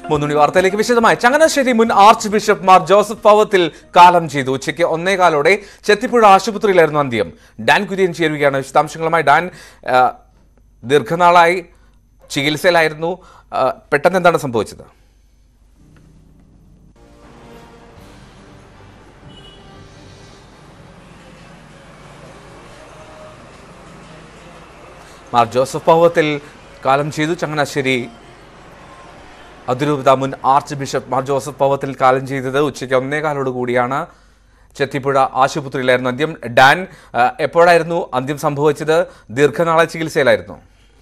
മൂന്നുമണി വാർത്തയിലേക്ക് വിശദമായി ചങ്ങനാശ്ശേരി മുൻ archbishop Mar Joseph Powathil കാലം ചെയ്തു ഉച്ചയ്ക്ക് ഒന്നേകാലോടെ ചെത്തിപ്പുഴ ആശുപത്രിയിലായിരുന്നു അന്ത്യം ഡാൻ കുര്യൻ ചേരുകയാണ് വിശദാംശങ്ങളുമായി ഡാൻ ആ, ദീർഘനാളായി ചികിത്സയിലായിരുന്നു ആ, പെട്ടെന്ന് എന്താണ് സംഭവിച്ചത് മാർ ജോസഫ് പവത്തിൽ കാലം ചെയ്തു ചങ്ങനാശ്ശേരി അതിരൂപത മുൻ archbishop Mar Joseph Powathil കാലം ചെയ്തത് ഉച്ചയ്ക്ക് ഒന്നേകാലോട് കൂടിയാണ് ചെത്തിപ്പുഴ ആശുപത്രിയിലായിരുന്നു അന്ത്യം ഡാൻ ആ, എപ്പോഴായിരുന്നു അന്ത്യം സംഭവിച്ചത് ദീർഘനാള ചികിത്സയിലായിരുന്നു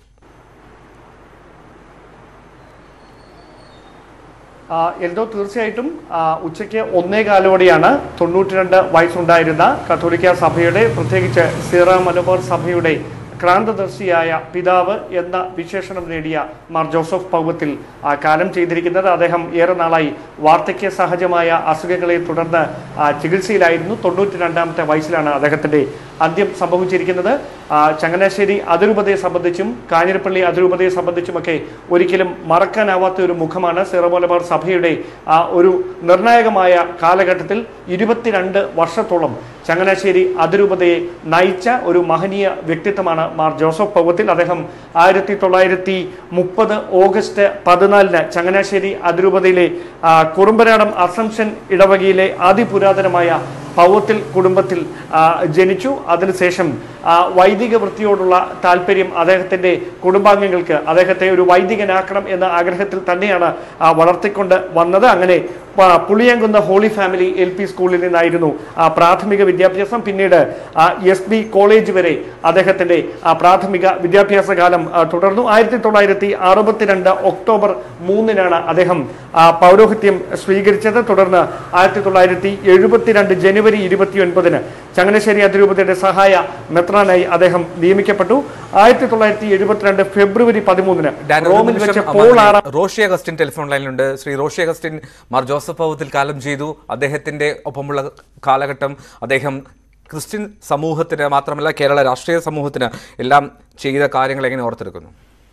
ആ, എൽദോ തീർച്ചയായിട്ടും ആ, ഉച്ചയ്ക്ക് ഒന്നേ കാലോടെയാണ് തൊണ്ണൂറ്റിരണ്ട് വയസ്സുണ്ടായിരുന്ന കത്തോലിക്ക സഭയുടെ പ്രത്യേകിച്ച് സീറ മലബാർ സഭയുടെ ക്രാന്തദർശിയായ പിതാവ് എന്ന വിശേഷണം നേടിയ മാർ ജോസഫ് പൗവത്തിൽ ആ, കാലം ചെയ്തിരിക്കുന്നത് അദ്ദേഹം ഏറെ നാളായി വാർദ്ധക്യ സഹജമായ അസുഖങ്ങളെ തുടർന്ന് ആ, ചികിത്സയിലായിരുന്നു തൊണ്ണൂറ്റി രണ്ടാമത്തെ വയസ്സിലാണ് അദ്ദേഹത്തിന്റെ അന്ത്യം സംഭവിച്ചിരിക്കുന്നത് ആ, ചങ്ങനാശ്ശേരി അതിരൂപതയെ സംബന്ധിച്ചും കാഞ്ഞിരപ്പള്ളി അതിരൂപതയെ സംബന്ധിച്ചുമൊക്കെ ഒരിക്കലും മറക്കാനാവാത്ത ഒരു മുഖമാണ് സീറോമലബാർ സഭയുടെ ആ ഒരു നിർണായകമായ കാലഘട്ടത്തിൽ ഇരുപത്തിരണ്ട് വർഷത്തോളം ചങ്ങനാശ്ശേരി അതിരൂപതയെ നയിച്ച ഒരു മഹനീയ വ്യക്തിത്വമാണ് മാർ ജോസഫ് പൗവത്തിൽ അദ്ദേഹം ആയിരത്തി തൊള്ളായിരത്തി മുപ്പത് ഓഗസ്റ്റ് പതിനാലിന് ചങ്ങനാശ്ശേരി അതിരൂപതയിലെ ആ, കുറുമ്പനാടം അസംഷൻ ഇടവകയിലെ അതിപുരാതനമായ പൗവത്തിൽ കുടുംബത്തിൽ ആ, ജനിച്ചു അതിനുശേഷം ആ, വൈദിക വൃത്തിയോടുള്ള താല്പര്യം അദ്ദേഹത്തിൻ്റെ കുടുംബാംഗങ്ങൾക്ക് അദ്ദേഹത്തെ ഒരു വൈദികനാക്കണം എന്ന ആഗ്രഹത്തിൽ തന്നെയാണ് ആ, വളർത്തിക്കൊണ്ട് വന്നത് അങ്ങനെ പ- Pulinkunnu holy family L P സ്കൂളിൽ നിന്നായിരുന്നു ആ, പ്രാഥമിക വിദ്യാഭ്യാസം പിന്നീട് എസ് ബി കോളേജ് വരെ അദ്ദേഹത്തിൻ്റെ ആ, പ്രാഥമിക വിദ്യാഭ്യാസ കാലം ആ, തുടർന്നു ആയിരത്തി തൊള്ളായിരത്തി അറുപത്തിരണ്ട് ഒക്ടോബർ മൂന്നിനാണ് അദ്ദേഹം ആ, പൗരോഹിത്യം സ്വീകരിച്ചത് തുടർന്ന് ആയിരത്തി തൊള്ളായിരത്തി എഴുപത്തിരണ്ട് ജനുവരി ഇരുപത്തി ഒൻപതിന് ചങ്ങനാശ്ശേരി അതിരൂപതയുടെ സഹായ മെത്രാനായി അദ്ദേഹം നിയമിക്കപ്പെട്ടു ആയിരത്തി തൊള്ളായിരത്തി എഴുപത്തിരണ്ട് ഫെബ്രുവരി പതിമൂന്നിന് ഡാൻ, ഒരു റോമിൽ നിമിഷം, വെച്ച് അമ്മ, പോൾ ആറാം റോഷി അഗസ്റ്റിൻ ടെലിഫോൺ ലൈനിലുണ്ട് ശ്രീ റോഷി അഗസ്റ്റിൻ മാർ ജോസഫ് പൗവത്തിൽ കാലം ചെയ്തു അദ്ദേഹത്തിന്റെ ഒപ്പമുള്ള കാലഘട്ടം അദ്ദേഹം ക്രിസ്ത്യൻ സമൂഹത്തിന് മാത്രമല്ല കേരള രാഷ്ട്രീയ സമൂഹത്തിന് എല്ലാം ചെയ്ത കാര്യങ്ങൾ എങ്ങനെ ഓർത്തെടുക്കുന്നു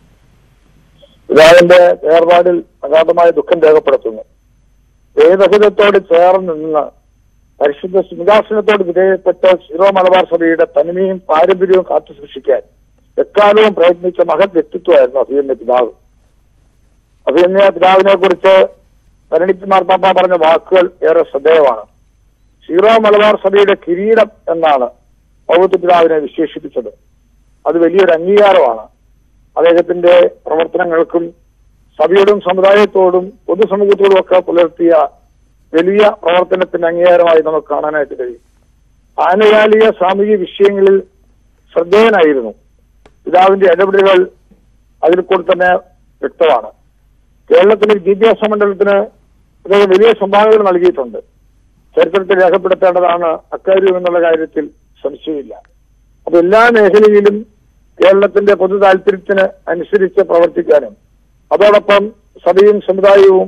പിതാവിന്റെ വേർപാടിൽ അഗാധമായ ദുഃഖം രേഖപ്പെടുത്തുന്നു വേദഹിതത്തോട് ചേർന്ന് നിന്ന് പരിശുദ്ധ സിംഹാസനത്തോട് വിധേയപ്പെട്ട സിറോ മലബാർ സഭയുടെ തനിമയും പാരമ്പര്യവും കാത്തു സൂക്ഷിക്കാൻ എക്കാലവും പ്രയത്നിച്ച മഹത് വ്യക്തിത്വമായിരുന്നു അഭിയന്യ പിതാവ് അഭിയന്യ പിതാവിനെ കുറിച്ച് ഭരണിക്ക് മാർപ്പാപ്പ പറഞ്ഞ വാക്കുകൾ ഏറെ ശ്രദ്ധേയമാണ് സീറോ മലബാർ സഭയുടെ കിരീടം എന്നാണ് പൗത്യ പിതാവിനെ വിശേഷിപ്പിച്ചത് അത് വലിയൊരു അംഗീകാരമാണ് അദ്ദേഹത്തിന്റെ പ്രവർത്തനങ്ങൾക്കും സഭയോടും സമുദായത്തോടും പൊതുസമൂഹത്തോടും ഒക്കെ പുലർത്തിയ വലിയ പ്രവർത്തനത്തിന്റെ അംഗീകാരമായി നമുക്ക് കാണാനായിട്ട് കഴിയും ആനുകാലിക സാമൂഹിക വിഷയങ്ങളിൽ ശ്രദ്ധേയനായിരുന്നു പിതാവിന്റെ ഇടപെടലുകൾ അതിൽ കൂടെ തന്നെ വ്യക്തമാണ് കേരളത്തിലെ വിദ്യാഭ്യാസ മണ്ഡലത്തിന് അദ്ദേഹം വലിയ സംഭാവനകൾ നൽകിയിട്ടുണ്ട് ചരിത്രത്തിൽ രേഖപ്പെടുത്തേണ്ടതാണ് അക്കാര്യം എന്നുള്ള കാര്യത്തിൽ സംശയമില്ല അപ്പൊ എല്ലാ മേഖലയിലും കേരളത്തിന്റെ പൊതു താല്പര്യത്തിന് അനുസരിച്ച് പ്രവർത്തിക്കാനും അതോടൊപ്പം സഭയും സമുദായവും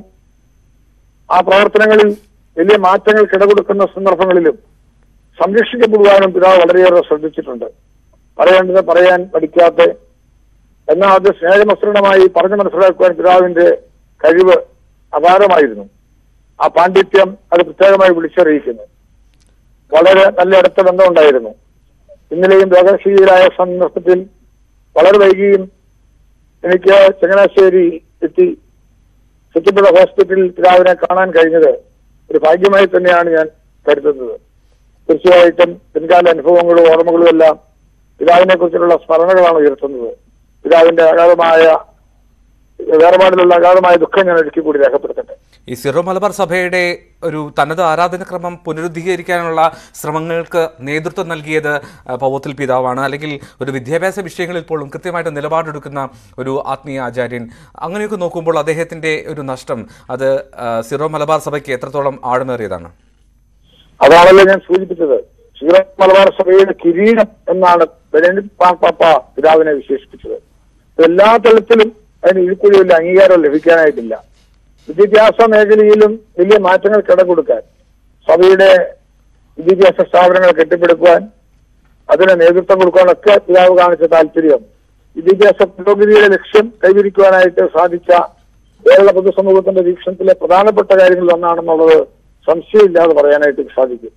ആ പ്രവർത്തനങ്ങളിൽ വലിയ മാറ്റങ്ങൾ കിടകൊടുക്കുന്ന സന്ദർഭങ്ങളിലും സംരക്ഷിക്കപ്പെടുവാനും പിതാവ് വളരെയേറെ ശ്രദ്ധിച്ചിട്ടുണ്ട് പറയേണ്ടത് പറയാൻ പഠിക്കാത്ത എന്നാൽ അത് സ്നേഹമസൃണമായി പറഞ്ഞു മനസ്സിലാക്കുവാൻ പിതാവിന്റെ കഴിവ് അപാരമായിരുന്നു ആ പാണ്ഡിത്യം അത് പ്രത്യേകമായി വിളിച്ചറിയിക്കുന്നു വളരെ നല്ല അടുത്ത ബന്ധമുണ്ടായിരുന്നു ഇന്നലെയും രോഗശീലായ സന്ദർഭത്തിൽ വളരെ വൈകിയും എനിക്ക് ചങ്ങനാശ്ശേരി എത്തി ചുറ്റുപുഴ ഹോസ്പിറ്റലിൽ പിതാവിനെ കാണാൻ കഴിഞ്ഞത് ഒരു ഭാഗ്യമായി തന്നെയാണ് ഞാൻ കരുതുന്നത് തീർച്ചയായിട്ടും പിൻകാല അനുഭവങ്ങളും ഓർമ്മകളും എല്ലാം പിതാവിനെ കുറിച്ചുള്ള സ്മരണകളാണ് ഉയർത്തുന്നത് പിതാവിന്റെ അഗാധമായ വേർപാടിലുള്ള അഗാധമായ ദുഃഖം ഞാൻ ഒരിക്കൽ കൂടി രേഖപ്പെടുത്തട്ടെ ഈ സിറോ മലബാർ സഭയുടെ ഒരു തനത് ആരാധനക്രമം പുനരുദ്ധീകരിക്കാനുള്ള ശ്രമങ്ങൾക്ക് നേതൃത്വം നൽകിയത് ആ, പൗവത്തിൽ പിതാവാണ് അല്ലെങ്കിൽ ഒരു വിദ്യാഭ്യാസ വിഷയങ്ങളിൽ പോലും കൃത്യമായിട്ട് നിലപാടെടുക്കുന്ന ഒരു ആത്മീയ ആചാര്യൻ അങ്ങനെയൊക്കെ നോക്കുമ്പോൾ അദ്ദേഹത്തിന്റെ ഒരു നഷ്ടം അത് ആ, സിറോ മലബാർ സഭയ്ക്ക് എത്രത്തോളം ആഴമേറിയതാണ് അതാണല്ലോ ഞാൻ സൂചിപ്പിച്ചത് ക്ഷീര മലബാർ സഭയുടെ കിരീടം എന്നാണ് ബെനഡിക്ട് മാർപ്പാപ്പ പിതാവിനെ വിശേഷിപ്പിച്ചത് എല്ലാ തലത്തിലും അതിന് ഇതിൽക്കൂടി വലിയ അംഗീകാരം ലഭിക്കാനായിട്ടില്ല വിദ്യാഭ്യാസ മേഖലയിലും വലിയ മാറ്റങ്ങൾ കിടകൊടുക്കാൻ സഭയുടെ വിദ്യാഭ്യാസ സ്ഥാപനങ്ങൾ കെട്ടിപ്പടുക്കുവാൻ അതിന് നേതൃത്വം കൊടുക്കാനൊക്കെ പിതാവ് കാണിച്ച താല്പര്യം വിദ്യാഭ്യാസ പുരോഗതിയുടെ ലക്ഷ്യം കൈവരിക്കുവാനായിട്ട് സാധിച്ച കേരള പൊതുസമൂഹത്തിന്റെ വീക്ഷണത്തിലെ പ്രധാനപ്പെട്ട കാര്യങ്ങളിൽ ഒന്നാണെന്നുള്ളത് സംശയമില്ലാതെ പറയാനായിട്ട് സാധിക്കും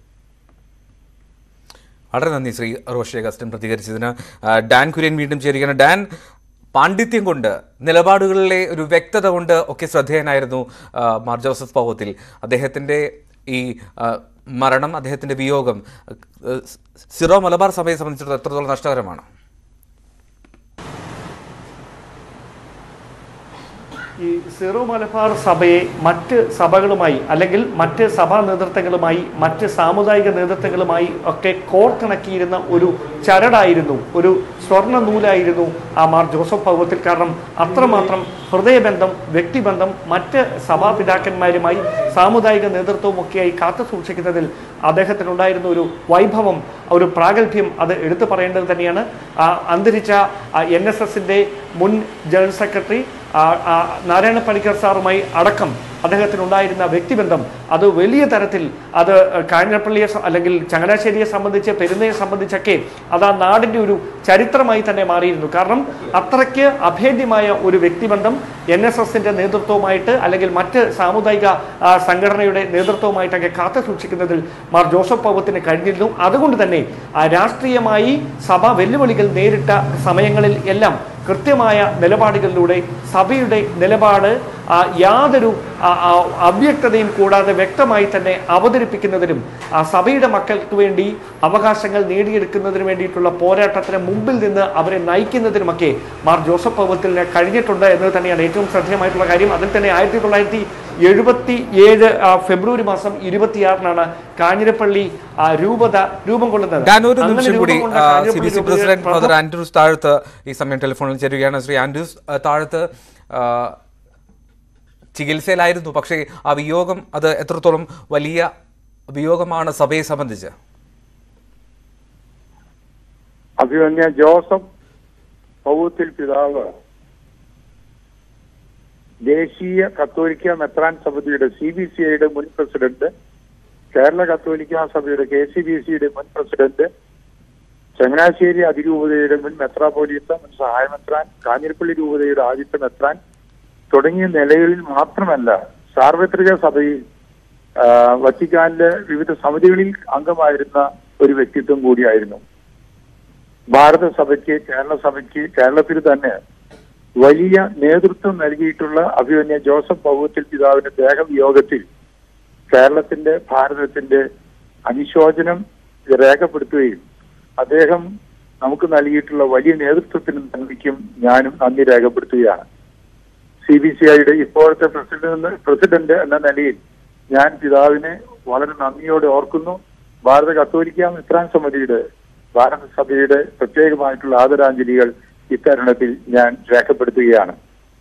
വളരെ നന്ദി ശ്രീ റോഷി അഗസ്റ്റിൻ പ്രതികരിച്ചതിന് ആ, ഡാൻ കുര്യൻ വീണ്ടും ചേരുകയാണ് ഡാൻ പാണ്ഡിത്യം കൊണ്ട് നിലപാടുകളിലെ ഒരു വ്യക്തത കൊണ്ട് ഒക്കെ ശ്രദ്ധേയനായിരുന്നു ആ, മാർ ജോസഫ് പൗവത്തിൽ അദ്ദേഹത്തിൻ്റെ ഈ ആ, മരണം അദ്ദേഹത്തിൻ്റെ വിയോഗം ആ, സിറോ മലബാർ സഭയെ സംബന്ധിച്ചിടത്തോളം എത്രത്തോളം നഷ്ടകരമാണ് ഈ സീറോ മലബാർ സഭയെ മറ്റ് സഭകളുമായി അല്ലെങ്കിൽ മറ്റ് സഭാ നേതൃത്വങ്ങളുമായി മറ്റ് സാമുദായിക നേതൃത്വങ്ങളുമായി ഒക്കെ കോർത്തിണക്കിയിരുന്ന ഒരു ചരടായിരുന്നു ഒരു സ്വർണ്ണ നൂലായിരുന്നു ആ മാർ ജോസഫ് പൗവത്തിൽ കാരണം അത്രമാത്രം ഹൃദയബന്ധം വ്യക്തിബന്ധം മറ്റ് സഭാപിതാക്കന്മാരുമായി സാമുദായിക നേതൃത്വവും ഒക്കെയായി കാത്തു സൂക്ഷിക്കുന്നതിൽ അദ്ദേഹത്തിനുണ്ടായിരുന്ന ഒരു വൈഭവം ഒരു പ്രാഗൽഭ്യം അത് എടുത്തു പറയേണ്ടത് തന്നെയാണ് ആ അന്തരിച്ച എൻ എസ് എസിൻ്റെ മുൻ ജനറൽ സെക്രട്ടറി ആ, ആ, നാരായണ പണിക്കർ സാറുമായി അടക്കം അദ്ദേഹത്തിനുണ്ടായിരുന്ന വ്യക്തിബന്ധം അത് വലിയ തരത്തിൽ അത് കാഞ്ഞിരപ്പള്ളിയെ സ- അല്ലെങ്കിൽ ചങ്ങനാശ്ശേരിയെ സംബന്ധിച്ച് പെരുന്നയെ സംബന്ധിച്ചൊക്കെ അത് ആ നാടിൻ്റെ ഒരു ചരിത്രമായി തന്നെ മാറിയിരുന്നു കാരണം അത്രയ്ക്ക് അഭേദ്യമായ ഒരു വ്യക്തിബന്ധം എൻ എസ് എസിൻ്റെ നേതൃത്വവുമായിട്ട് അല്ലെങ്കിൽ മറ്റ് സാമുദായിക ആ, സംഘടനയുടെ നേതൃത്വവുമായിട്ടൊക്കെ കാത്തു സൂക്ഷിക്കുന്നതിൽ മാർ ജോസഫ് പൗവത്തിന് കഴിഞ്ഞിരുന്നു അതുകൊണ്ട് തന്നെ ആ, രാഷ്ട്രീയമായി സഭ വെല്ലുവിളികൾ നേരിട്ട സമയങ്ങളിൽ എല്ലാം കൃത്യമായ നിലപാടുകളിലൂടെ സഭയുടെ നിലപാട് ആ, യാതൊരു ആ, ആ, അവ്യക്തതയും കൂടാതെ വ്യക്തമായി തന്നെ അവതരിപ്പിക്കുന്നതിനും ആ, സഭയുടെ മക്കൾക്ക് വേണ്ടി അവകാശങ്ങൾ നേടിയെടുക്കുന്നതിന് വേണ്ടിയിട്ടുള്ള പോരാട്ടത്തിന് മുമ്പിൽ നിന്ന് അവരെ നയിക്കുന്നതിനുമൊക്കെ മാർ ജോസഫ് പൗവത്തിന് കഴിഞ്ഞിട്ടുണ്ട് എന്നത് തന്നെയാണ് ഏറ്റവും ശ്രദ്ധേയമായിട്ടുള്ള കാര്യം അതിൽ തന്നെ ആയിരത്തി തൊള്ളായിരത്തി എഴുപത്തി ഏഴ് ഫെബ്രുവരി മാസം ഇരുപത്തിയാറിനാണ് കാഞ്ഞിരപ്പള്ളി ആ, രൂപത രൂപം കൊള്ളുന്നത് ഡാൻ ഒരു അങ്ങനെ നിമിഷം കൂടി രൂപം കൊണ്ട സി കാഞ്ഞിരപ്പള്ളി ബി സി രൂപതയുടെ പ്രസിഡന്റ് ഫാദർ പ്രഥമ- ആൻഡ്രൂസ് താഴത്ത് ഈ സമയം ടെലിഫോണിൽ ചേരുകയാണ് ശ്രീ ആൻഡ്രൂസ് ആ, താഴത്ത് ആ, ചികിത്സയിലായിരുന്നു പക്ഷേ ആ വിയോഗം അത് എത്രത്തോളം വലിയ വിയോഗമാണ് സഭയെ സംബന്ധിച്ച് അഭിമന്യ ജോസഫ് പൗത്തിൽ പിതാവ് ദേശീയ കത്തോലിക്ക മെത്രാൻ സമിതിയുടെ സി ബി സി ഐയുടെ മുൻ പ്രസിഡന്റ് കേരള കത്തോലിക്ക സഭയുടെ കെ സി ബി സിയുടെ മുൻ പ്രസിഡന്റ് ചങ്ങനാശ്ശേരി അതിരൂപതയുടെ മുൻ മെത്രാപോലീത്ത മുൻ സഹായ മെത്രാൻ കാഞ്ഞിരപ്പള്ളി രൂപതയുടെ ആദ്യത്തെ മെത്രാൻ തുടങ്ങിയ നിലകളിൽ മാത്രമല്ല സാർവത്രിക സഭയിൽ ആ, വത്തിക്കാനിലെ വിവിധ സമിതികളിൽ അംഗമായിരുന്ന ഒരു വ്യക്തിത്വം കൂടിയായിരുന്നു ഭാരത സഭയ്ക്ക് കേരള സഭയ്ക്ക് കേരളത്തിൽ തന്നെ വലിയ നേതൃത്വം നൽകിയിട്ടുള്ള അഭിമന്യ ജോസഫ് പൗവത്തിൽ പിതാവിന്റെ ദേഹവിയോഗത്തിൽ കേരളത്തിന്റെ ഭാരതത്തിന്റെ അനുശോചനം രേഖപ്പെടുത്തുകയും അദ്ദേഹം നമുക്ക് നൽകിയിട്ടുള്ള വലിയ നേതൃത്വത്തിന് നന്ദിക്കും ഞാനും നന്ദി രേഖപ്പെടുത്തുകയാണ് സി ബി സി ഐയുടെ ഇപ്പോഴത്തെ പ്രസിഡന്റ് പ്രസിഡന്റ് എന്ന നിലയിൽ ഞാൻ പിതാവിനെ വളരെ നന്ദിയോടെ ഓർക്കുന്നു ഭാരത കത്തോലിക്ക മിത്രാൻ സമിതിയുടെ ഭാരത സഭയുടെ പ്രത്യേകമായിട്ടുള്ള ആദരാഞ്ജലികൾ ഇത്തരുണത്തിൽ ഞാൻ രേഖപ്പെടുത്തുകയാണ്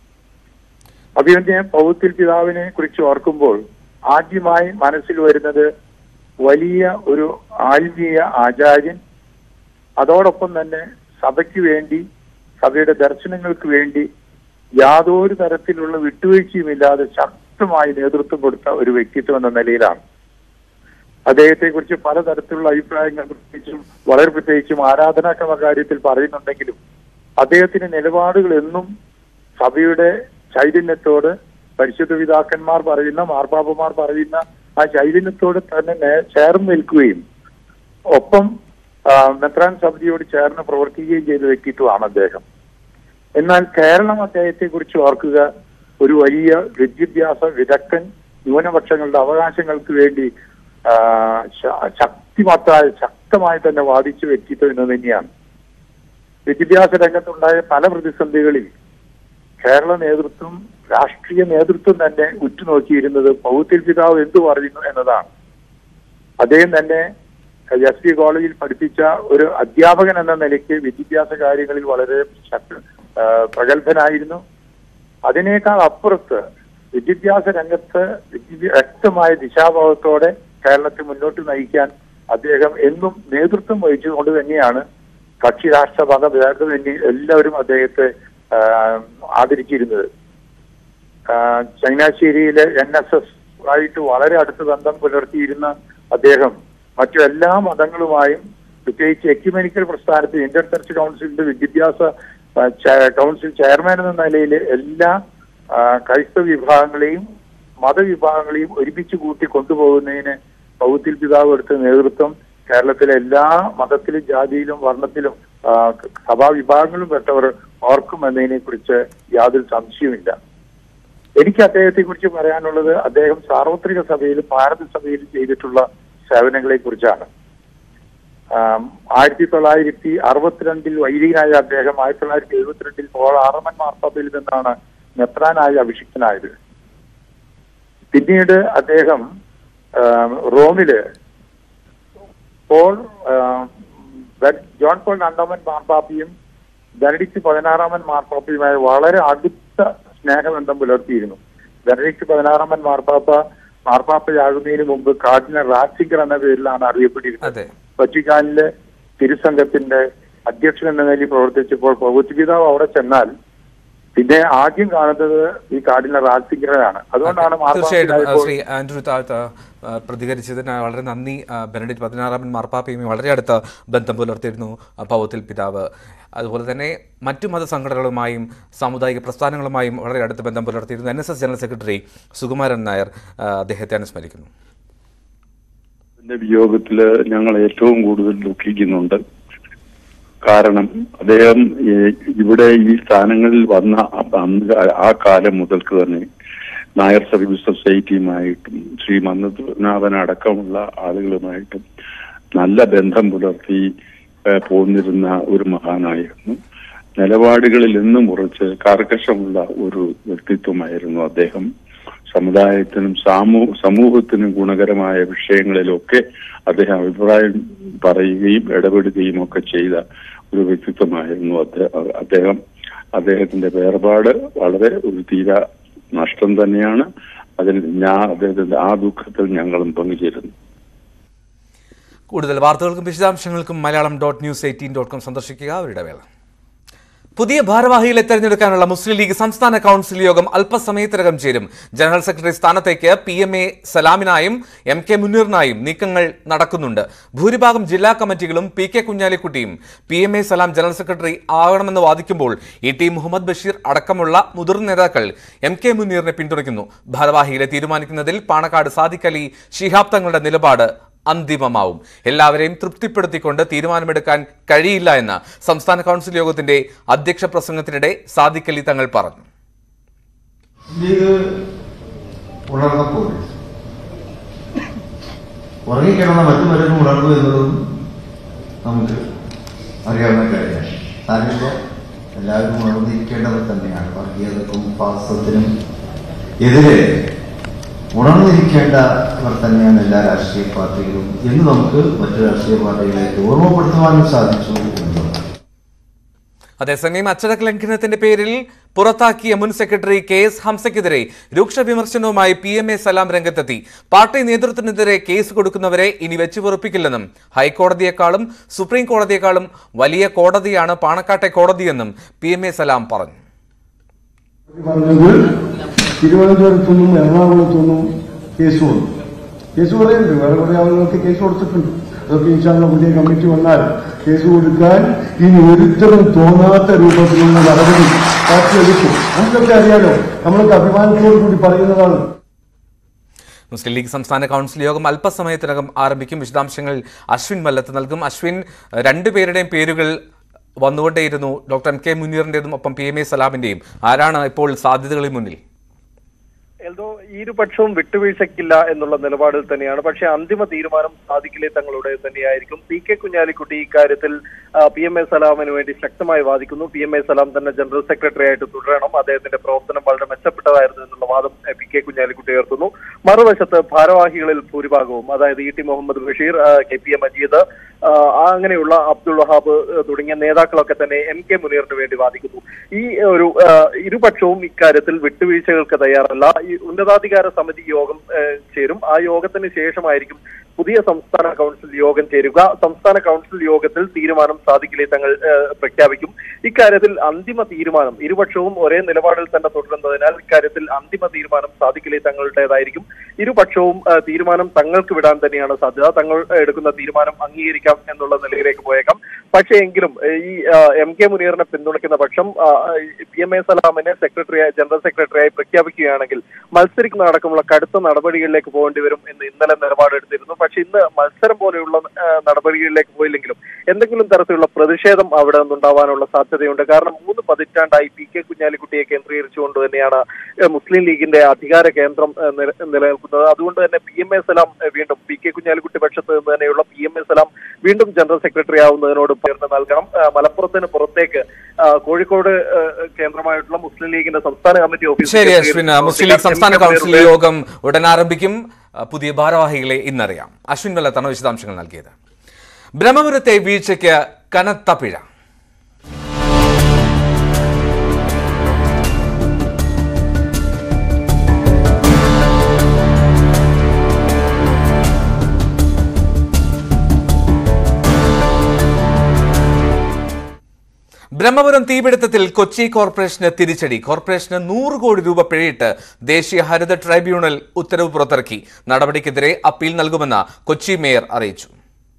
അഭിമന്യ പൗത്തിൽ പിതാവിനെ കുറിച്ച് ഓർക്കുമ്പോൾ ആദ്യമായി മനസ്സിൽ വരുന്നത് വലിയ ഒരു ആത്മീയ ആചാര്യൻ അതോടൊപ്പം തന്നെ സഭയ്ക്ക് വേണ്ടി സഭയുടെ ദർശനങ്ങൾക്ക് വേണ്ടി യാതൊരു തരത്തിലുള്ള വിട്ടുവീഴ്ചയുമില്ലാതെ ശക്തമായി നേതൃത്വം കൊടുത്ത ഒരു വ്യക്തിത്വം എന്ന നിലയിലാണ് അദ്ദേഹത്തെ കുറിച്ച് പലതരത്തിലുള്ള അഭിപ്രായങ്ങൾ പ്രത്യേകിച്ചും വളരെ പ്രത്യേകിച്ചും ആരാധനാക്രമ കാര്യത്തിൽ പറയുന്നുണ്ടെങ്കിലും അദ്ദേഹത്തിന്റെ നിലപാടുകൾ എന്നും സഭയുടെ ചൈതന്യത്തോട് പരിശുദ്ധ പിതാക്കന്മാർ പറയുന്ന മാർപ്പാപ്പമാർ പറയുന്ന ആ ചൈതന്യത്തോട് തന്നെ നേ- ചേർന്ന് നിൽക്കുകയും ഒപ്പം ആ, മെത്രാൻ സമിതിയോട് ചേർന്ന് പ്രവർത്തിക്കുകയും ചെയ്ത വ്യക്തിത്വമാണ് അദ്ദേഹം എന്നാൽ കേരളം അദ്ദേഹത്തെ കുറിച്ച് ഓർക്കുക ഒരു വലിയ വിദ്യാഭ്യാസ വിദഗ്ധൻ ന്യൂനപക്ഷങ്ങളുടെ അവകാശങ്ങൾക്ക് വേണ്ടി ആ, ശ- ശക്തിമത്തായ ശക്തമായി തന്നെ വാദിച്ച വ്യക്തിത്വം എന്ന് തന്നെയാണ് വിദ്യാഭ്യാസ രംഗത്തുണ്ടായ പല പ്രതിസന്ധികളിൽ കേരള നേതൃത്വം രാഷ്ട്രീയ നേതൃത്വം തന്നെ ഉറ്റുനോക്കിയിരുന്നത് പൗത്തിൽ പിതാവ് എന്തു പറയുന്നു എന്നതാണ് അദ്ദേഹം തന്നെ എസ് പി കോളേജിൽ പഠിപ്പിച്ച ഒരു അധ്യാപകൻ എന്ന നിലയ്ക്ക് വിദ്യാഭ്യാസ കാര്യങ്ങളിൽ വളരെ ശക്ത- ആ, പ്രഗത്ഭനായിരുന്നു അതിനേക്കാൾ അപ്പുറത്ത് വിദ്യാഭ്യാസ രംഗത്ത് വിദ്യ- വ്യക്തമായ ദിശാഭാവത്തോടെ കേരളത്തെ മുന്നോട്ട് നയിക്കാൻ അദ്ദേഹം എന്നും നേതൃത്വം വഹിച്ചുകൊണ്ട് തന്നെയാണ് കക്ഷി രാഷ്ട്ര മതഭേദമന്യേ എല്ലാവരും അദ്ദേഹത്തെ ആ, ആദരിച്ചിരുന്നത് ആ, ചങ്ങനാശ്ശേരിയിലെ എൻ എസ് എസ് ആയിട്ട് വളരെ അടുത്ത ബന്ധം പുലർത്തിയിരുന്ന അദ്ദേഹം മറ്റു എല്ലാ മതങ്ങളുമായും പ്രത്യേകിച്ച് എക്യുമെനിക്കൽ പ്രസ്ഥാനത്തിൽ ഇന്റർ ചർച്ച് കൗൺസിലിന്റെ വിദ്യാഭ്യാസ ആ, ചെ- കൗൺസിൽ ചെയർമാൻ എന്ന നിലയിൽ എല്ലാ ആ, ക്രൈസ്തവ വിഭാഗങ്ങളെയും മതവിഭാഗങ്ങളെയും ഒരുമിച്ച് കൂട്ടി കൊണ്ടുപോകുന്നതിന് പൗത്തിൽ പിതാവ് എടുത്ത നേതൃത്വം കേരളത്തിലെ എല്ലാ മതത്തിലും ജാതിയിലും വർണ്ണത്തിലും ആ, സഭാ വിഭാഗങ്ങളും പെട്ടവർ ഓർക്കും എന്നതിനെ കുറിച്ച് യാതൊരു സംശയവുമില്ല എനിക്ക് അദ്ദേഹത്തെ കുറിച്ച് പറയാനുള്ളത് അദ്ദേഹം സാർവത്രിക സഭയിലും ഭാരത സഭയിലും ചെയ്തിട്ടുള്ള സേവനങ്ങളെ കുറിച്ചാണ് ആം, ആയിരത്തി തൊള്ളായിരത്തി അറുപത്തിരണ്ടിൽ വൈദികനായ അദ്ദേഹം ആയിരത്തി തൊള്ളായിരത്തി എഴുപത്തിരണ്ടിൽ പോൾ ആറമൻ മാർപ്പാപ്പയിൽ നിന്നാണ് മെത്രാനായി അഭിഷിക്തനായത് പിന്നീട് അദ്ദേഹം ആം, റോമില് പോൾ ആം, ബെ- ജോൺ പോൾ രണ്ടാമൻ മാർപ്പാപ്പയും ബെനഡിക്ട് പതിനാറാമൻ മാർപ്പാപ്പയുമായി വളരെ അടുത്ത സ്നേഹബന്ധം പുലർത്തിയിരുന്നു ബെനഡിക്ട് പതിനാറാമൻ മാർപ്പാപ്പ മാർപ്പാപ്പയാകുന്നതിന് മുമ്പ് കാർഡിനൽ റാറ്റ്സിംഗർ എന്ന പേരിലാണ് അറിയപ്പെട്ടിരുന്നത് അതെ വറ്റിക്കാനിലെ തിരുസംഘത്തിന്റെ അധ്യക്ഷൻ എന്ന നിലയിൽ പ്രവർത്തിച്ചപ്പോൾ പിതാവ് അവിടെ ചെന്നാൽ പിന്നെ ആദ്യം കാണുന്നത് ഈ കാർഡിനൽ റാറ്റ്സിംഗറാണ് അതുകൊണ്ടാണ് തീർച്ചയായിട്ടും ആ, മാർപ്പാപ്പയായപ്പോൾ ശ്രീ ആൻഡ്രു താഴ്ത്ത ആ, പ്രതികരിച്ചതിന് വളരെ നന്ദി ആ, ബെനഡിക്ട് പതിനാറാമൻ മാർപ്പാപ്പയുമായി വളരെ അടുത്ത ബന്ധം പുലർത്തിയിരുന്നു ആ, പൗത്തിൽ പിതാവ് അതുപോലെ തന്നെ മറ്റു മതസംഘടനകളുമായും സാമുദായിക പ്രസ്ഥാനങ്ങളുമായും വളരെ അടുത്ത ബന്ധം പുലർത്തിയിരുന്നു എൻ എസ് എസ് ജനറൽ സെക്രട്ടറി സുകുമാരൻ നായർ ആ, അദ്ദേഹത്തെ അനുസ്മരിക്കുന്നു ഇതിന്റെ വിയോഗത്തില് ഞങ്ങൾ ഏറ്റവും കൂടുതൽ ദുഃഖിക്കുന്നുണ്ട് കാരണം അദ്ദേഹം ഈ ഇവിടെ ഈ സ്ഥാനങ്ങളിൽ വന്ന അ- അന്ന് ആ കാലം മുതൽക്ക് തന്നെ നായർ സർവീസ് സൊസൈറ്റിയുമായിട്ടും ശ്രീ മന്നനാഥൻ അടക്കമുള്ള ആളുകളുമായിട്ടും നല്ല ബന്ധം പുലർത്തി ഏഹ്, പോന്നിരുന്ന ഒരു മഹാനായിരുന്നു നിലപാടുകളിൽ എന്നും ഉറച്ച് കർക്കശമുള്ള ഒരു വ്യക്തിത്വമായിരുന്നു അദ്ദേഹം സമുദായത്തിനും സാമൂ സമൂഹത്തിനും ഗുണകരമായ വിഷയങ്ങളിലൊക്കെ അദ്ദേഹം അഭിപ്രായം പറയുകയും ഇടപെടുകയും ഒക്കെ ചെയ്ത ഒരു വ്യക്തിത്വമായിരുന്നു അദ്ദേഹ- അദ്ദേഹം അദ്ദേഹത്തിന്റെ വേർപാട് വളരെ ഒരു തീര നഷ്ടം തന്നെയാണ് അതിൽ ഞാൻ അദ്ദേഹത്തിന്റെ ആ ദുഃഖത്തിൽ ഞങ്ങളും പങ്കുചേരുന്നു കൂടുതൽ വാർത്തകൾക്കും വിശദാംശങ്ങൾക്കും Malayalam dot news eighteen dot com സന്ദർശിക്കുക അവരുടെ വേള പുതിയ ഭാരവാഹികളെ തെരഞ്ഞെടുക്കാനുള്ള മുസ്ലിം ലീഗ് സംസ്ഥാന കൗൺസിൽ യോഗം അല്പസമയത്തിനകം ചേരും ജനറൽ സെക്രട്ടറി സ്ഥാനത്തേക്ക് പി എം എ സലാമിനായും എം കെ മുനീറിനായും നീക്കങ്ങൾ നടക്കുന്നുണ്ട് ഭൂരിഭാഗം ജില്ലാ കമ്മിറ്റികളും പി കെ കുഞ്ഞാലിക്കുട്ടിയും P M A Salam general secretary ആകണമെന്ന് വാദിക്കുമ്പോൾ ഇ ടി മുഹമ്മദ് ബഷീർ അടക്കമുള്ള മുതിർന്ന നേതാക്കൾ എം കെ മുനീറിനെ പിന്തുണയ്ക്കുന്നു ഭാരവാഹികളെ തീരുമാനിക്കുന്നതിൽ പാണക്കാട് സാദിഖ് അലി ശിഹാബ് തങ്ങളുടെ നിലപാട് അന്തിമമാവും എല്ലാവരെയും തൃപ്തിപ്പെടുത്തിക്കൊണ്ട് തീരുമാനമെടുക്കാൻ കഴിയില്ല എന്ന് സംസ്ഥാന കൗൺസിൽ യോഗത്തിന്റെ അധ്യക്ഷ പ്രസംഗത്തിനിടെ സാദിഖ് അലി തങ്ങൾ പറഞ്ഞു ലീഗ് ഉണർന്നപ്പോൾ ഉറങ്ങിക്കിടന്ന മറ്റു പലരും ഉണർന്നു എന്നതും നമുക്ക് അറിയാവുന്ന കാര്യമാണ് താനിപ്പോൾ എല്ലാവരും ഉണർന്നിരിക്കേണ്ടത് തന്നെയാണ് വർഗീയതക്കും ഫാസത്തിനും എതിരെ ഉണർന്നിരിക്കേണ്ടവർ തന്നെയാണ് എല്ലാ രാഷ്ട്രീയ പാർട്ടികളും എന്ന് നമുക്ക് മറ്റു രാഷ്ട്രീയ പാർട്ടികളെ ഓർമ്മപ്പെടുത്തുവാനും സാധിച്ചു എന്നുള്ളതാണ് അതേസമയം അച്ചടക്ക ലംഘനത്തിന്റെ പേരിൽ പുറത്താക്കിയ മുൻ സെക്രട്ടറി കെ എസ് ഹംസയ്ക്കെതിരെ രൂക്ഷ വിമർശനവുമായി പി എം എ സലാം രംഗത്തെത്തി പാർട്ടി നേതൃത്വത്തിനെതിരെ കേസ് കൊടുക്കുന്നവരെ ഇനി വെച്ചു പൊറുപ്പിക്കില്ലെന്നും ഹൈക്കോടതിയെക്കാളും സുപ്രീം കോടതിയെക്കാളും വലിയ കോടതിയാണ് പാണക്കാട്ടെ കോടതിയെന്നും പി എം എ സലാം പറഞ്ഞു പറഞ്ഞത് തിരുവനന്തപുരത്തു നിന്നും എറണാകുളത്തു നിന്നും കേസ് വന്നു കേസ് പറയുന്നുണ്ട് വേറെ കുറെ ആളുകൾക്ക് കേസ് കൊടുത്തിട്ടുണ്ട് അതൊക്കെ ഇൻഷാല്ല പുതിയ കമ്മിറ്റി വന്നാൽ കേസ് കൊടുക്കാൻ ഇനി ഒരിക്കലും തോന്നാത്ത രൂപത്തിലുള്ള നടപടി പാർട്ടി എടുക്കും നമുക്കൊക്കെ അറിയാലോ നമ്മളൊക്കെ അഭിമാനത്തോടു കൂടി പറയുന്നതാണ് മുസ്ലിം ലീഗ് സംസ്ഥാന കൗൺസിൽ യോഗം അല്പസമയത്തിനകം ആരംഭിക്കും വിശദാംശങ്ങൾ അശ്വിൻ മല്ലത്ത് നൽകും അശ്വിൻ രണ്ടുപേരുടെയും പേരുകൾ വന്നുകൊണ്ടേയിരുന്നു ഡോക്ടർ എം കെ മുനീറിൻ്റെതും ഒപ്പം പി എം എ സലാമിൻ്റെയും ആരാണ് ഇപ്പോൾ സാധ്യതകളിൽ മുന്നിൽ എൽദോ ഇരുപക്ഷവും വിട്ടുവീഴ്ചയ്ക്കില്ല എന്നുള്ള നിലപാടിൽ തന്നെയാണ് പക്ഷേ അന്തിമ തീരുമാനം സാധിക്കില്ലേ തങ്ങളുടെ തന്നെയായിരിക്കും പി കെ കുഞ്ഞാലിക്കുട്ടി ഇക്കാര്യത്തിൽ ആ, പി എം എ സലാമിന് വേണ്ടി ശക്തമായി വാദിക്കുന്നു പി എം എ സലാം തന്നെ ജനറൽ സെക്രട്ടറി ആയിട്ട് തുടരണം അദ്ദേഹത്തിന്റെ പ്രവർത്തനം വളരെ മെച്ചപ്പെട്ടതായിരുന്നു എന്നുള്ള വാദം എ, പി കെ കുഞ്ഞാലിക്കുട്ടി ഉയർത്തുന്നു മറുവശത്ത് ഭാരവാഹികളിൽ ഭൂരിഭാഗവും അതായത് ഇ ടി മുഹമ്മദ് ബഷീർ ആ, കെ പി എ മജീദ് ആ, അങ്ങനെയുള്ള അബ്ദുൾ വഹാബ് ആ, തുടങ്ങിയ നേതാക്കളൊക്കെ തന്നെ എം കെ മുനീറിന് വേണ്ടി വാദിക്കുന്നു ഈ ഒരു ആ, ഇരുപക്ഷവും ഇക്കാര്യത്തിൽ വിട്ടുവീഴ്ചകൾക്ക് തയ്യാറല്ല ഈ ഉന്നതാധികാര സമിതി യോഗം ആ, ചേരും ആ യോഗത്തിന് ശേഷമായിരിക്കും പുതിയ സംസ്ഥാന കൗൺസിൽ യോഗം ചേരുക സംസ്ഥാന കൗൺസിൽ യോഗത്തിൽ തീരുമാനം സാധിക്കില്ലേ തങ്ങൾ ആ, പ്രഖ്യാപിക്കും ഇക്കാര്യത്തിൽ അന്തിമ തീരുമാനം ഇരുപക്ഷവും ഒരേ നിലപാടിൽ തന്നെ തുടരുന്നതിനാൽ ഇക്കാര്യത്തിൽ അന്തിമ തീരുമാനം സാധിക്കില്ലേ തങ്ങളുടേതായിരിക്കും ഇരുപക്ഷവും ആ, തീരുമാനം തങ്ങൾക്ക് വിടാൻ തന്നെയാണ് സാധ്യത തങ്ങൾ ആ, എടുക്കുന്ന തീരുമാനം അംഗീകരിക്കാം എന്നുള്ള നിലയിലേക്ക് പോയേക്കാം പക്ഷേ എങ്കിലും ഏഹ്, ഈ ആ, എം കെ മുനീറിനെ പിന്തുണയ്ക്കുന്ന പക്ഷം ആ, ഈ പി എം എ സലാമിനെ സെക്രട്ടറി ജനറൽ സെക്രട്ടറിയായി പ്രഖ്യാപിക്കുകയാണെങ്കിൽ മത്സരിക്കുന്ന അടക്കമുള്ള കടുത്ത നടപടികളിലേക്ക് പോകേണ്ടി വരും എന്ന് ഇന്നലെ നിലപാടെടുത്തിരുന്നു പക്ഷെ ഇന്ന് മത്സരം പോലെയുള്ള ആ, നടപടികളിലേക്ക് പോയില്ലെങ്കിലും എന്തെങ്കിലും തരത്തിലുള്ള പ്രതിഷേധം അവിടെ നിന്നുണ്ടാവാനുള്ള സാധ്യതയുണ്ട് കാരണം മൂന്ന് പതിറ്റാണ്ടായി പി കെ കുഞ്ഞാലിക്കുട്ടിയെ കേന്ദ്രീകരിച്ചുകൊണ്ട് തന്നെയാണ് ഏഹ്, മുസ്ലിം ലീഗിന്റെ അധികാര കേന്ദ്രം ഏഹ്, നില- നിലനിൽക്കുന്നത് അതുകൊണ്ട് തന്നെ പി എം എ സലാം ഏഹ്, വീണ്ടും പി കെ കുഞ്ഞാലിക്കുട്ടി പക്ഷത്ത് നിന്ന് തന്നെയുള്ള പി എം എ സലാം വീണ്ടും ജനറൽ സെക്രട്ടറി ആവുന്നതിനോട് പേർന്ന് നൽകണം ഏഹ്, മലപ്പുറത്തിന് പുറത്തേക്ക് ആ, കോഴിക്കോട് ഏഹ്, കേന്ദ്രമായിട്ടുള്ള മുസ്ലിം ലീഗിന്റെ സംസ്ഥാന കമ്മിറ്റി ഓഫീസ് ശരി അശ്വിൻ മുസ്ലിം ലീഗ് സംസ്ഥാന കൗൺസിൽ യോഗം ഉടൻ ആരംഭിക്കും ആ, പുതിയ ഭാരവാഹികളെ ഇന്നറിയാം അശ്വിൻ വെള്ളത്താണ് വിശദാംശങ്ങൾ നൽകിയത് ബ്രഹ്മപുരത്തെ വീഴ്ചയ്ക്ക് കനത്ത പിഴ ബ്രഹ്മപുരം തീപിടുത്തത്തിൽ കൊച്ചി കോർപ്പറേഷന് തിരിച്ചടി കോർപ്പറേഷന് നൂറ് കോടി രൂപ പിഴയിട്ട് ദേശീയ ഹരിത ട്രൈബ്യൂണൽ ഉത്തരവ് പുറത്തിറക്കി നടപടിക്കെതിരെ അപ്പീൽ നൽകുമെന്ന് കൊച്ചി മേയർ അറിയിച്ചു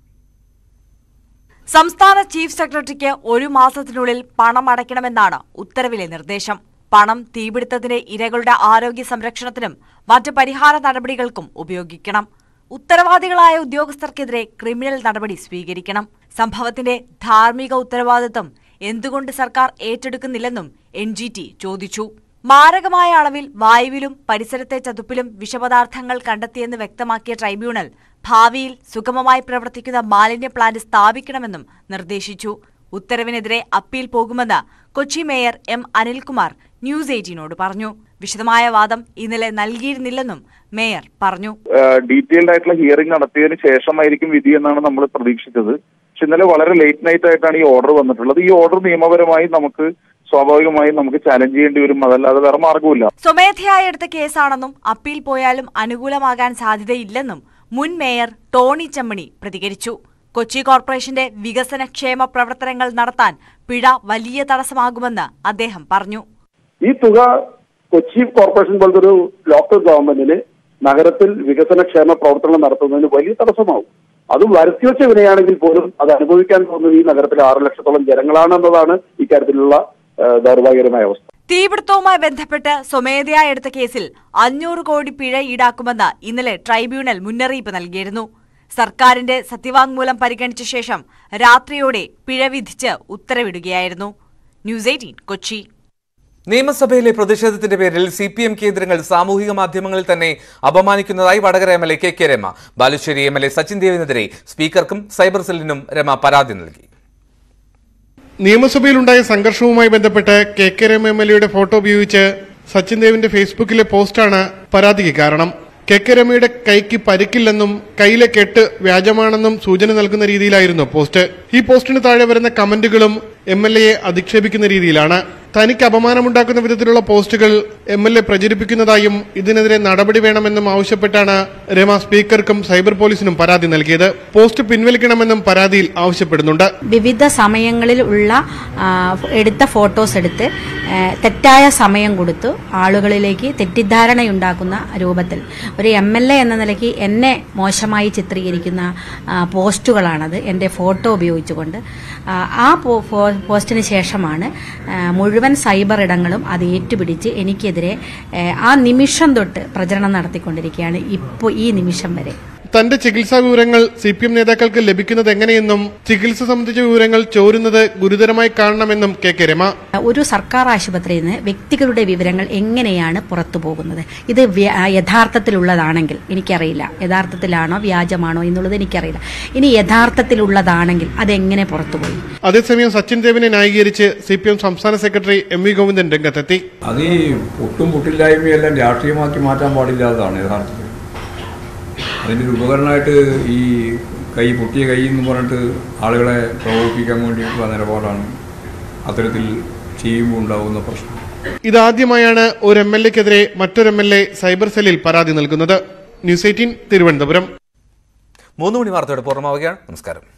സംസ്ഥാന ചീഫ് സെക്രട്ടറിക്ക് ഒരു മാസത്തിനുള്ളിൽ പണം അടയ്ക്കണമെന്നാണ് ഉത്തരവിലെ നിർദ്ദേശം പണം തീപിടുത്തത്തിന്റെ ഇരകളുടെ ആരോഗ്യ സംരക്ഷണത്തിനും മറ്റ് പരിഹാര നടപടികൾക്കും ഉപയോഗിക്കണം ഉത്തരവാദികളായ ഉദ്യോഗസ്ഥർക്കെതിരെ ക്രിമിനൽ നടപടി സ്വീകരിക്കണം സംഭവത്തിന്റെ ധാർമ്മിക ഉത്തരവാദിത്വം എന്തുകൊണ്ട് സർക്കാർ ഏറ്റെടുക്കുന്നില്ലെന്നും എൻ ജി ടി ചോദിച്ചു മാരകമായ അളവിൽ വായുവിലും പരിസരത്തെ ചതുപ്പിലും വിഷപദാർത്ഥങ്ങൾ കണ്ടെത്തിയെന്ന് വ്യക്തമാക്കിയ ട്രൈബ്യൂണൽ ഭാവിയിൽ സുഗമമായി പ്രവർത്തിക്കുന്ന മാലിന്യ പ്ലാന്റ് സ്ഥാപിക്കണമെന്നും നിർദ്ദേശിച്ചു ഉത്തരവിനെതിരെ അപ്പീൽ പോകുമെന്ന് Kochi mayor M Anilkumar news എയ്റ്റീനോട് പറഞ്ഞു വിശദമായ വാദം ഇന്നലെ നൽകിയിരുന്നില്ലെന്നും മേയർ പറഞ്ഞു ഡീറ്റെയിൽഡ് ആയിട്ടുള്ള ഹിയറിംഗ് നടത്തിയതിന് ശേഷമായിരിക്കും വിധി എന്നാണ് നമ്മൾ പ്രതീക്ഷിച്ചത് പക്ഷെ ഇന്നലെ വളരെ ലേറ്റ് നൈറ്റ് ആയിട്ടാണ് ഈ ഓർഡർ വന്നിട്ടുള്ളത് ഈ ഓർഡർ നിയമപരമായി നമുക്ക് സ്വാഭാവികമായും നമുക്ക് ചാലഞ്ച് ചെയ്യേണ്ടി വരും അതല്ലാതെ വേറെ മാർഗമില്ല സ്വമേധയായി എടുത്ത കേസാണെന്നും അപ്പീൽ പോയാലും അനുകൂലമാകാൻ സാധ്യതയില്ലെന്നും മുൻ മേയർ ടോണി ചെമ്മണി പ്രതികരിച്ചു കൊച്ചി കോർപ്പറേഷന്റെ വികസന ക്ഷേമ പ്രവർത്തനങ്ങൾ നടത്താൻ പിഴ വലിയ തടസ്സമാകുമെന്ന് അദ്ദേഹം പറഞ്ഞു ഈ തുക കൊച്ചി കോർപ്പറേഷൻ പോലത്തെ ഒരു ലോക്കൽ ഗവൺമെന്റിന് നഗരത്തിൽ വികസനക്ഷേമ പ്രവർത്തനം നടത്തുന്നതിന് വലിയ തടസ്സമാവും അത് വരുത്തിവെച്ച വിനയാണെങ്കിൽ പോലും അത് അനുഭവിക്കാൻ പോകുന്നത് ഈ നഗരത്തിലെ ആറ് ലക്ഷത്തോളം ജനങ്ങളാണെന്നതാണ് ഇക്കാര്യത്തിലുള്ള ആ, ദൗർഭാഗ്യകരമായ അവസ്ഥ തീപിടുത്തവുമായി ബന്ധപ്പെട്ട് സ്വമേധയാ എടുത്ത കേസിൽ അഞ്ഞൂറ് കോടി പിഴ ഈടാക്കുമെന്ന് ഇന്നലെ ട്രൈബ്യൂണൽ മുന്നറിയിപ്പ് നൽകിയിരുന്നു സർക്കാരിന്റെ സത്യവാങ്മൂലം പരിഗണിച്ച ശേഷം രാത്രിയോടെ പിഴ വിധിച്ച് ഉത്തരവിടുകയായിരുന്നു ന്യൂസ് എയ്റ്റീൻ കൊച്ചി നിയമസഭയിലെ പ്രതിഷേധത്തിന്റെ പേരിൽ സി പി എം കേന്ദ്രങ്ങൾ സാമൂഹിക മാധ്യമങ്ങളിൽ തന്നെ അപമാനിക്കുന്നതായി Vadakara M L A K K Rema Balussery M L A Sachin ദേവിനെതിരെ സ്പീക്കർക്കും സൈബർ സെല്ലിനും രമ പരാതി നൽകി നിയമസഭയിലുണ്ടായ സംഘർഷവുമായി ബന്ധപ്പെട്ട് K K Rema M L എയുടെ ഫോട്ടോ ഉപയോഗിച്ച് സച്ചിൻ ദേവിന്റെ ഫേസ്ബുക്കിലെ പോസ്റ്റാണ് പരാതിക്ക് കാരണം കെ കെ രമയുടെ കൈക്ക് പരിക്കില്ലെന്നും കയ്യിലെ കെട്ട് വ്യാജമാണെന്നും സൂചന നൽകുന്ന രീതിയിലായിരുന്നു പോസ്റ്റ് ഈ പോസ്റ്റിന് താഴെ വരുന്ന കമന്റുകളും എം എൽ എയെ അധിക്ഷേപിക്കുന്ന രീതിയിലാണ് തനിക്ക് അപമാനമുണ്ടാക്കുന്ന വിധത്തിലുള്ള പോസ്റ്റുകൾ എം എൽ എ പ്രചരിപ്പിക്കുന്നതായും ഇതിനെതിരെ നടപടി വേണമെന്നും ആവശ്യപ്പെട്ടാണ് രമ സ്പീക്കർക്കും സൈബർ പോലീസിനും പരാതി നൽകിയത് പോസ്റ്റ് പിൻവലിക്കണമെന്നും പരാതിയിൽ ആവശ്യപ്പെടുന്നുണ്ട് വിവിധ സമയങ്ങളിൽ ഉള്ള ആ, എടുത്ത ഫോട്ടോസ് എടുത്ത് ആ, തെറ്റായ സമയം കൊടുത്തു ആളുകളിലേക്ക് തെറ്റിദ്ധാരണയുണ്ടാക്കുന്ന രൂപത്തിൽ ഒരു എം എൽ എ എന്ന നിലയ്ക്ക് എന്നെ മോശമായി ചിത്രീകരിക്കുന്ന ആ, പോസ്റ്റുകളാണത് എൻ്റെ ഫോട്ടോ ഉപയോഗിച്ചുകൊണ്ട് ആ, ആ പോ- പോ- പോസ്റ്റിന് ശേഷമാണ് ആ, മുഴുവൻ സൈബർ ഇടങ്ങളും അത് ഏറ്റുപിടിച്ച് എനിക്കെതിരെ ആ, ആ നിമിഷം തൊട്ട് പ്രചരണം നടത്തിക്കൊണ്ടിരിക്കുകയാണ് ഇപ്പോൾ ഈ നിമിഷം വരെ തന്റെ ചികിത്സാ വിവരങ്ങൾ സി പി എം നേതാക്കൾക്ക് ലഭിക്കുന്നത് എങ്ങനെയെന്നും ചികിത്സ സംബന്ധിച്ച വിവരങ്ങൾ ചോരുന്നത് ഗുരുതരമായി കാണണമെന്നും കെ കെ രമ ഒരു സർക്കാർ ആശുപത്രിയിൽ നിന്ന് വ്യക്തികളുടെ വിവരങ്ങൾ എങ്ങനെയാണ് പുറത്തു പോകുന്നത് ഇത് വ്യ- യഥാർത്ഥത്തിലുള്ളതാണെങ്കിൽ എനിക്കറിയില്ല യഥാർത്ഥത്തിലാണോ വ്യാജമാണോ എന്നുള്ളത് എനിക്കറിയില്ല ഇനി യഥാർത്ഥത്തിലുള്ളതാണെങ്കിൽ അതെങ്ങനെ പുറത്തുപോയി അതേസമയം സച്ചിൻ ദേവിനെ ന്യായീകരിച്ച് സി പി എം സംസ്ഥാന സെക്രട്ടറി എം വി ഗോവിന്ദൻ രംഗത്തെത്തി അത് ഈ പൊട്ടും പൊട്ടില്ലായ്മയെല്ലാം രാഷ്ട്രീയമാക്കി മാറ്റാൻ പാടില്ലാത്തതാണ് യഥാർത്ഥത്തിൽ അതിൻ്റെ ഒരു ഉപകരണമായിട്ട് ഈ കൈ പൊട്ടിയ കൈ എന്ന് പറഞ്ഞിട്ട് ആളുകളെ പ്രകോപിപ്പിക്കാൻ വേണ്ടിയിട്ടുള്ള നിലപാടാണ് അത്തരത്തിൽ ചെയ്യുമ്പോൾ ഉണ്ടാകുന്ന പ്രശ്നം ഇതാദ്യമായാണ് ഒരു എം എൽ എക്കെതിരെ മറ്റൊരു എം എൽ എ സൈബർ സെല്ലിൽ പരാതി നൽകുന്നത് ന്യൂസ് എയ്റ്റീൻ തിരുവനന്തപുരം മൂന്ന് മണി വാർത്തയോടെ പൂർണ്ണമാവുകയാണ് നമസ്കാരം